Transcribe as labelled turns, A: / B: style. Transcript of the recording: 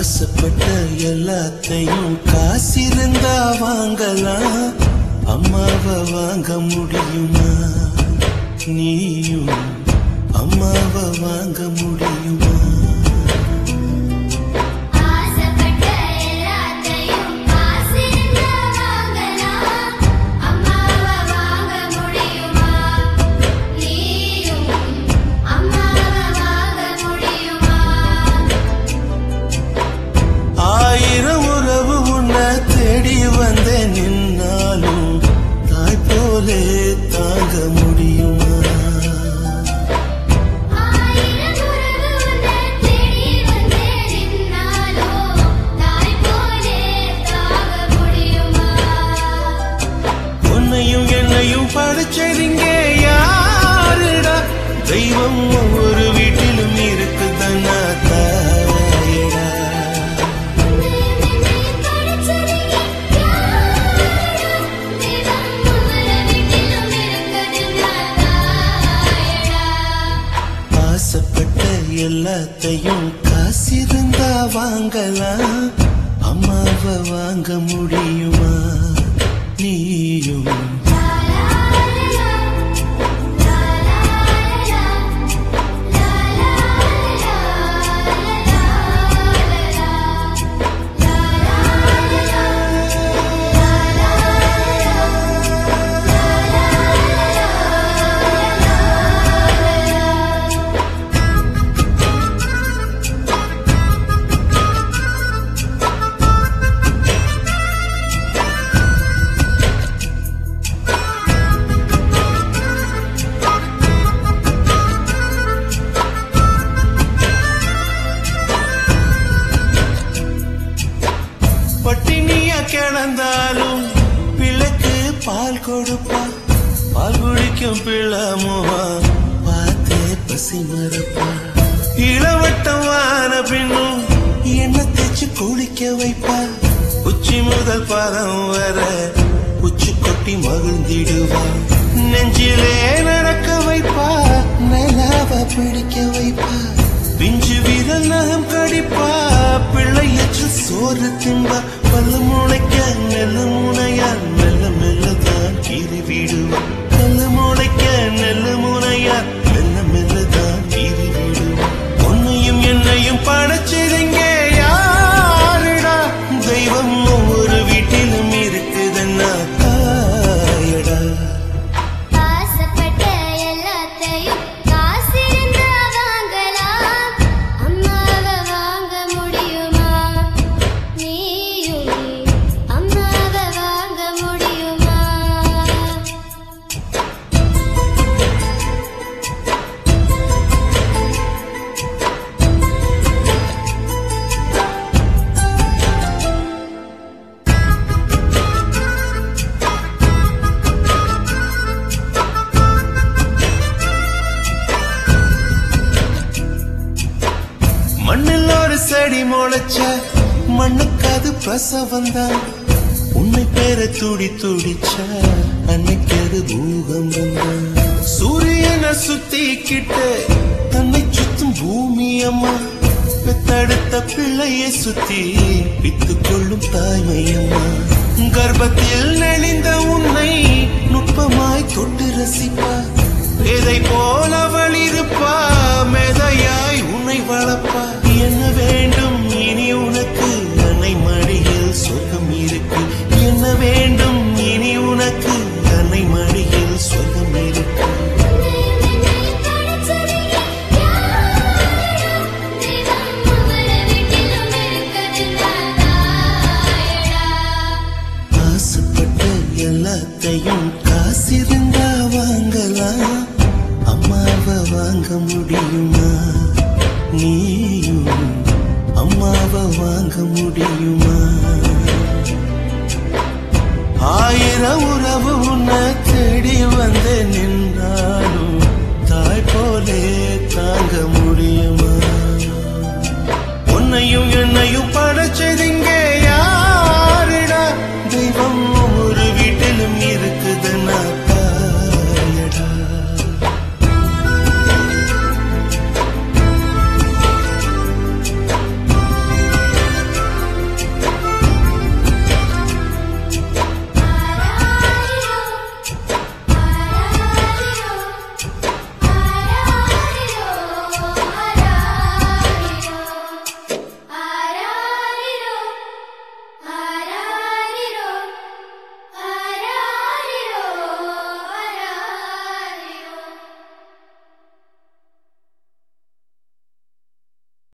A: ஆசைப்பட்ட எல்லாத்தையும் காசிருந்தா வாங்கலாம் அம்மாவை வாங்க முடியுமா நீயும் அம்மாவை வாங்க முடியுமா
B: ஆசைப்பட்ட எல்லாத்தையும் காசிருந்தா வாங்கலாம் அம்மாவை வாங்க முடியுமா நீயும் அம்மாவை வாங்க முடியுமா
A: ஆயிரம் உறவு உன்னை தேடி வந்த நின்னாலும் தாய் போலே தாங்க முடியுமா
B: ஆயிரம் உறவு உன்னை தேடி வந்தே நின்னாலோ தாய் போலே தாக முடியுமா
A: உன்னையும் என்னையும் படைச்சதிங்க யாருடா தெய்வம் ஒவ்வொரு வீட்டிலும் இருக்குதன்னா தாயடா ஆசைப்பட்ட எல்லாத்தையும் காசிருந்தா வாங்கலாம் அம்மாவை வாங்க முடியுமா நீயும் பட்டினியா கிடந்தாலும் பிள்ளைக்கு பால் கொடுப்பா பால் குடிக்கும் பிள்ளமுவா பார்த்தே பசி மறப்பா இளவட்டம் வான பின்னும் எண்ணெய் தேய்ச்சு குளிக்க வைப்பா உச்சி முதல் பாதம் வர உச்சி கொட்டி மகிழ்ந்திடுவா நெஞ்சிலே நடக்க வைப்பா நிலாவ பிடிக்க வைப்பா பிஞ்சு வீரல் நகம் கடிப்பா பிள்ளையற்று சோறு தின்பா பல்லு முளைக்க நெல்லு முனையா மெல்ல மெல்ல தான் கீறி விடுவா பல்லு முளைக்க நெல்லு முனையா மெல்ல மெல்ல தான் கீறி விடுவா உன்னையும் என்னையும் படைச்சதுங்க யாருடா தெய்வம் ஒவ்வொரு வீட்டிலும் இருக்குதுன்னா தாயடா
B: ஆசைப்பட்ட எல்லாத்தையும் காசிருந்தா வாங்கலாம் அம்மாவை வாங்க முடியுமா நீயும் அம்மாவை வாங்க முடியுமா
A: மண்ணில் ஒரு செடி முளைச்ச மண்ணுக்கு அது பிரசவம் தான் உன்னை பேர துடி துடிச்ச அன்னைக்கு அது பூகம்பம் தான் சூரியனை சுத்திக்கிட்டு தன்னை சுத்தும் பூமி அம்மா பெத்தெடுத்த பிள்ளையை சுத்தி பித்து கொள்ளும் தாய்மை அம்மா கர்ப்பத்தில் நெளிந்த உன்னை நுட்பமாய் தொட்டு ரசிப்பா எதை போல அவள் இருப்பா மெதையாய் உன்னை வளர்ப்பா என்ன வேண்டும் இனி உனக்கு அன்னை மடியில் சொர்க்கம் இருக்கு என்ன வேண்டும் இனி உனக்கு அன்னை மடியில் சொர்க்கம் இருக்கு ஆசைப்பட்ட எல்லாத்தையும் காசிருந்தா வாங்கலாம் அம்மாவை வாங்க முடியுமா நீயும் அம்மாவை வாங்க முடியுமா ஆயிரம் உறவு உன்னை தேடி வந்து நின்றாலும் தாய் போலே தாங்க முடியும்